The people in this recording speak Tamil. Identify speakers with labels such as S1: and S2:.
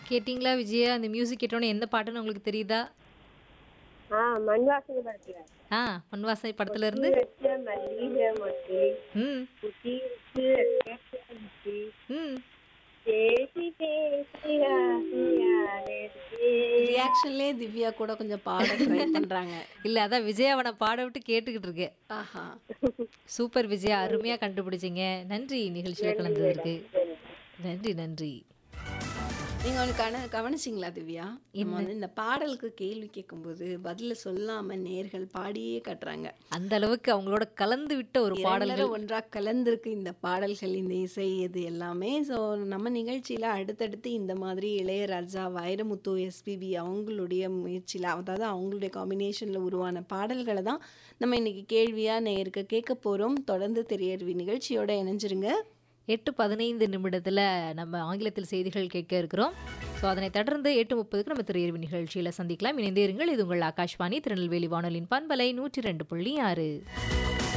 S1: கேட்டிங்களா விஜயா? அந்த மியூசிக் கேட்டோனே எந்த பாட்டுன்னு உங்களுக்கு தெரியுதா?
S2: ஆ மண்வாசனை படத்துல
S1: ஆ பொன்வாசனை படத்துல இருந்து
S2: குத்தி வச்ச மல்லிகை மொட்டு
S1: ம்
S2: குத்தி வச்சு கேட்டுச்சு
S1: ம்
S2: பேசி பேசி ஆசையானே
S3: ரியாக்ஷன்லயே திவ்யா கூட கொஞ்சம் பாட ட்ரை பண்றாங்க
S1: இல்ல அதான் விஜயாவை நான் பாட விட்டு கேட்டுக்கிட்டு இருக்கேன்
S3: ஆஹா
S1: சூப்பர் விஜயா அருமையா கண்டுபிடிச்சீங்க நன்றி நிகழ்ச்சியில கலந்ததற்கு நன்றி நன்றி
S3: நீங்க ஒன்று கவன கவனிச்சிங்களா திவ்யா நம்ம வந்து இந்த பாடலுக்கு கேள்வி கேட்கும்போது பதில சொல்லாம நேர்கள் பாடியே கட்டுறாங்க
S1: அந்த அளவுக்கு அவங்களோட கலந்து விட்ட ஒரு பாடல்கள்
S3: பாடல்கள் ஒன்றா கலந்திருக்கு இந்த பாடல்கள் இந்த இசை இது எல்லாமே ஸோ நம்ம நிகழ்ச்சியில அடுத்தடுத்து இந்த மாதிரி இளையராஜா வைரமுத்து எஸ்பிபி அவங்களுடைய முயற்சியில் அதாவது அவங்களுடைய காம்பினேஷனில் உருவான பாடல்களை தான் நம்ம இன்னைக்கு கேள்வியா நேருக்கு கேட்க போறோம் தொடர்ந்து தெரியர்வி நிகழ்ச்சியோட இணைஞ்சிருங்க
S1: எட்டு பதினைந்து நிமிடத்துல நம்ம ஆங்கிலத்தில் செய்திகள் கேட்க இருக்கிறோம் ஸோ அதனை தொடர்ந்து எட்டு முப்பதுக்கு நம்ம திரையறிவு நிகழ்ச்சியில சந்திக்கலாம் இணைந்தே இருங்கள் இது உங்கள் ஆகாஷ்வாணி திருநெல்வேலி வானொலியின் பண்பலை நூற்றி ரெண்டு புள்ளி ஆறு